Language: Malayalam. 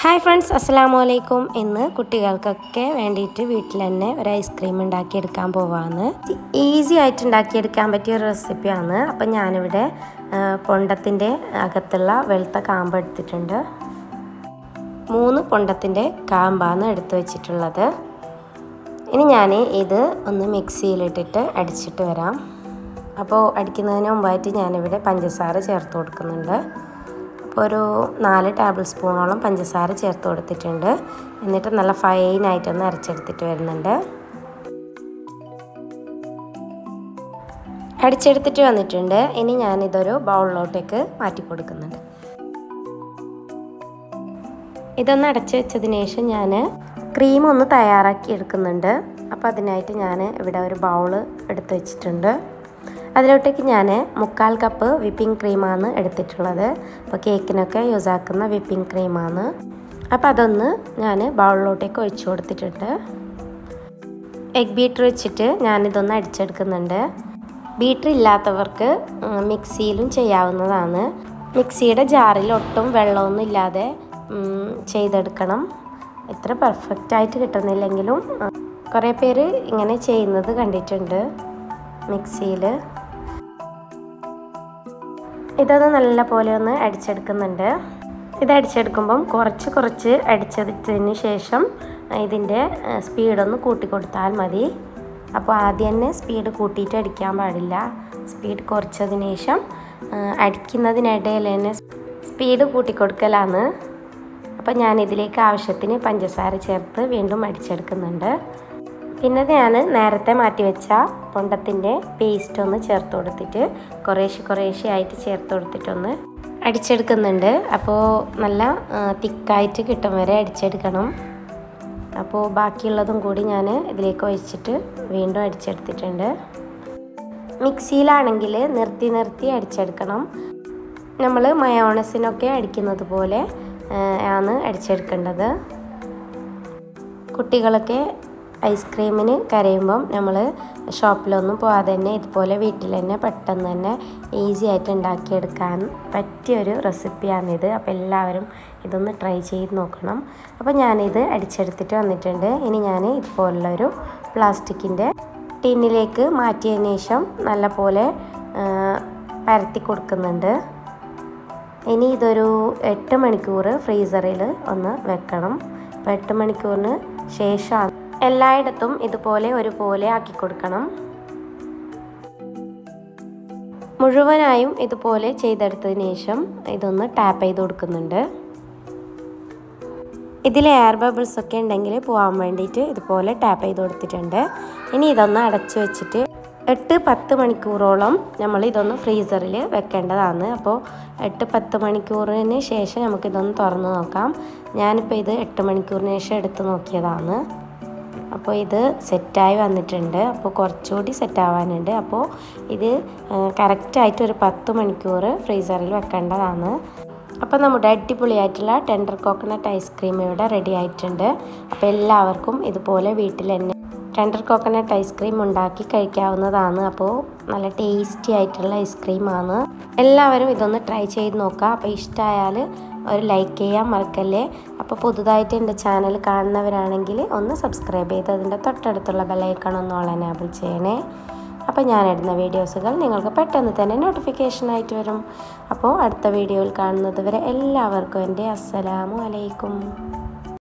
ഹായ് ഫ്രണ്ട്സ് അസ്സലാമു അലൈക്കും ഇന്ന് കുട്ടികൾക്കൊക്കെ വേണ്ടിയിട്ട് വീട്ടിൽ തന്നെ ഒരു ഐസ്ക്രീം ഉണ്ടാക്കിയെടുക്കാൻ പോവാന്ന് ഈസി ആയിട്ട് ഉണ്ടാക്കിയെടുക്കാൻ പറ്റിയ ഒരു റെസിപ്പിയാണ് അപ്പം ഞാനിവിടെ ആ, പൊണ്ടത്തിൻ്റെ അകത്തുള്ള വെളുത്ത കാമ്പ് എടുത്തിട്ടുണ്ട് മൂന്ന് പൊണ്ടത്തിൻ്റെ കാമ്പാണ് എടുത്തു വെച്ചിട്ടുള്ളത് ഇനി ഞാൻ ഇത് ഒന്ന് മിക്സിയിലിട്ടിട്ട് അടിച്ചിട്ട് വരാം അപ്പോൾ അടിക്കുന്നതിന് മുമ്പായിട്ട് ഞാനിവിടെ പഞ്ചസാര ചേർത്ത് കൊടുക്കുന്നുണ്ട് അപ്പോൾ ഒരു നാല് ടേബിൾ സ്പൂണോളം പഞ്ചസാര ചേർത്ത് കൊടുത്തിട്ടുണ്ട് എന്നിട്ട് നല്ല ഫൈനായിട്ടൊന്ന് അരച്ചെടുത്തിട്ട് വരുന്നുണ്ട് അടിച്ചെടുത്തിട്ട് വന്നിട്ടുണ്ട് ഇനി ഞാനിതൊരു ബൗളിലോട്ടേക്ക് മാറ്റി കൊടുക്കുന്നുണ്ട് ഇതൊന്ന് അടച്ചു വെച്ചതിന് ശേഷം ഞാൻ ക്രീം ഒന്ന് തയ്യാറാക്കി എടുക്കുന്നുണ്ട് അപ്പോൾ അതിനായിട്ട് ഞാൻ ഇവിടെ ഒരു ബൗള് എടുത്ത് വെച്ചിട്ടുണ്ട് അതിലോട്ടേക്ക് ഞാൻ മുക്കാൽ കപ്പ് വിപ്പിംഗ് ക്രീമാണ് എടുത്തിട്ടുള്ളത് അപ്പോൾ കേക്കിനൊക്കെ യൂസ് ആക്കുന്ന വിപ്പിംഗ് ക്രീമാണ് അപ്പോൾ അതൊന്ന് ഞാൻ ബൗളിലോട്ടേക്ക് ഒഴിച്ചു കൊടുത്തിട്ടുണ്ട് എഗ് ബീറ്റർ വെച്ചിട്ട് ഞാനിതൊന്ന് അടിച്ചെടുക്കുന്നുണ്ട് ബീറ്റർ ഇല്ലാത്തവർക്ക് ഉം, മിക്സിയിലും ചെയ്യാവുന്നതാണ് മിക്സിയുടെ ജാറിൽ ഒട്ടും വെള്ളമൊന്നും ഇല്ലാതെ ഉം, ചെയ്തെടുക്കണം ഇത്ര പെർഫെക്റ്റ് ആയിട്ട് കിട്ടുന്നില്ലെങ്കിലും ഉം, കുറേ പേര് ഇങ്ങനെ ചെയ്യുന്നത് കണ്ടിട്ടുണ്ട് മിക്സിയിൽ ഇതൊന്ന് നല്ല പോലെ ഒന്ന് അടിച്ചെടുക്കുന്നുണ്ട് ഇത് അടിച്ചെടുക്കുമ്പം കുറച്ച് കുറച്ച് അടിച്ചെടുത്തതിന് ശേഷം ഇതിൻ്റെ സ്പീഡൊന്ന് കൂട്ടി കൊടുത്താൽ മതി അപ്പോൾ ആദ്യം തന്നെ സ്പീഡ് കൂട്ടിയിട്ട് അടിക്കാൻ പാടില്ല സ്പീഡ് കുറച്ചതിന് ശേഷം ആ, അടിക്കുന്നതിനിടയിൽ തന്നെ സ്പീഡ് കൂട്ടിക്കൊടുക്കലാണ് അപ്പോൾ ഞാൻ ഇതിലേക്ക് ആവശ്യത്തിന് പഞ്ചസാര ചേർത്ത് വീണ്ടും അടിച്ചെടുക്കുന്നുണ്ട് പിന്നെ ഞാൻ നേരത്തെ മാറ്റി വെച്ച പൊണ്ടത്തിൻ്റെ പേസ്റ്റ് ഒന്ന് ചേർത്ത് കൊടുത്തിട്ട് കുറേശ്ശെ കുറേശ്ശെ ആയിട്ട് ചേർത്ത് കൊടുത്തിട്ടൊന്ന് അടിച്ചെടുക്കുന്നുണ്ട് അപ്പോൾ നല്ല തിക്കായിട്ട് കിട്ടും വരെ അടിച്ചെടുക്കണം അപ്പോൾ ബാക്കിയുള്ളതും കൂടി ഞാൻ ഇതിലേക്ക് ഒഴിച്ചിട്ട് വീണ്ടും അടിച്ചെടുത്തിട്ടുണ്ട് മിക്സിയിലാണെങ്കിൽ നിർത്തി നിർത്തി അടിച്ചെടുക്കണം നമ്മൾ മയോണസിനൊക്കെ അടിക്കുന്നത് പോലെ ആ, ആണ് അടിച്ചെടുക്കേണ്ടത് കുട്ടികളൊക്കെ ഐസ്ക്രീമിന് കരയുമ്പം നമ്മൾ ഷോപ്പിലൊന്നും പോകാതെ തന്നെ ഇതുപോലെ വീട്ടിൽ തന്നെ പെട്ടെന്ന് തന്നെ ഈസി ആയിട്ട് ഉണ്ടാക്കിയെടുക്കാൻ പറ്റിയൊരു റെസിപ്പിയാണിത് അപ്പോൾ എല്ലാവരും ഇതൊന്ന് ട്രൈ ചെയ്ത് നോക്കണം അപ്പോൾ ഞാനിത് അടിച്ചെടുത്തിട്ട് വന്നിട്ടുണ്ട് ഇനി ഞാൻ ഇതുപോലുള്ളൊരു പ്ലാസ്റ്റിക്കിൻ്റെ ടിന്നിലേക്ക് മാറ്റിയതിന് ശേഷം നല്ലപോലെ ആ, പരത്തി കൊടുക്കുന്നുണ്ട് ഇനി ഇതൊരു എട്ട് മണിക്കൂർ ഫ്രീസറിൽ ഒന്ന് വെക്കണം അപ്പോൾ എട്ട് മണിക്കൂറിന് ശേഷം എല്ലായിടത്തും ഇതുപോലെ ഒരുപോലെ ആക്കി കൊടുക്കണം മുഴുവനായും ഇതുപോലെ ചെയ്തെടുത്തതിന് ശേഷം ഇതൊന്ന് ടാപ്പ് ചെയ്ത് കൊടുക്കുന്നുണ്ട് ഇതിൽ എയർ ബബിൾസ് ഒക്കെ ഉണ്ടെങ്കിൽ പോകാൻ വേണ്ടിയിട്ട് ഇതുപോലെ ടാപ്പ് ചെയ്ത് കൊടുത്തിട്ടുണ്ട് ഇനി ഇതൊന്ന് അടച്ചു വെച്ചിട്ട് എട്ട് പത്ത് മണിക്കൂറോളം നമ്മൾ ഇതൊന്ന് ഫ്രീസറിൽ വെക്കേണ്ടതാണ് അപ്പോൾ എട്ട് പത്ത് മണിക്കൂറിന് ശേഷം നമുക്കിതൊന്ന് തുറന്ന് നോക്കാം ഞാനിപ്പോൾ ഇത് എട്ട് മണിക്കൂറിന് ശേഷം എടുത്ത് നോക്കിയതാണ് അപ്പോൾ ഇത് സെറ്റായി വന്നിട്ടുണ്ട് അപ്പോൾ കുറച്ചുകൂടി സെറ്റ് ആവാനുണ്ട് അപ്പോൾ ഇത് കറക്റ്റായിട്ട് ഒരു പത്ത് മണിക്കൂർ ഫ്രീസറിൽ വെക്കേണ്ടതാണ് അപ്പോൾ നമ്മുടെ അടിപൊളിയായിട്ടുള്ള ടെൻഡർ കോക്കനട്ട് ഐസ്ക്രീം ഇവിടെ റെഡി ആയിട്ടുണ്ട് അപ്പോൾ എല്ലാവർക്കും ഇതുപോലെ വീട്ടിൽ തന്നെ ടെൻഡർ കോക്കനട്ട് ഐസ്ക്രീം ഉണ്ടാക്കി കഴിക്കാവുന്നതാണ് അപ്പോൾ നല്ല ടേസ്റ്റി ആയിട്ടുള്ള ഐസ്ക്രീമാണ് എല്ലാവരും ഇതൊന്ന് ട്രൈ ചെയ്ത് നോക്കുക അപ്പോൾ ഇഷ്ടമായാൽ ഒരു ലൈക്ക് ചെയ്യാൻ മറക്കല്ലേ അപ്പോൾ പുതുതായിട്ട് എൻ്റെ ചാനൽ കാണുന്നവരാണെങ്കിൽ ഒന്ന് സബ്സ്ക്രൈബ് ചെയ്ത് അതിൻ്റെ തൊട്ടടുത്തുള്ള ബെല്ലൈക്കൺ ഒന്ന് ഓൾ എനാബിൾ ചെയ്യണേ അപ്പോൾ ഞാനിടുന്ന വീഡിയോസുകൾ നിങ്ങൾക്ക് പെട്ടെന്ന് തന്നെ നോട്ടിഫിക്കേഷൻ ആയിട്ട് വരും അപ്പോൾ അടുത്ത വീഡിയോയിൽ കാണുന്നത് വരെ എല്ലാവർക്കും എൻ്റെ അസ്സലാമു അലൈക്കും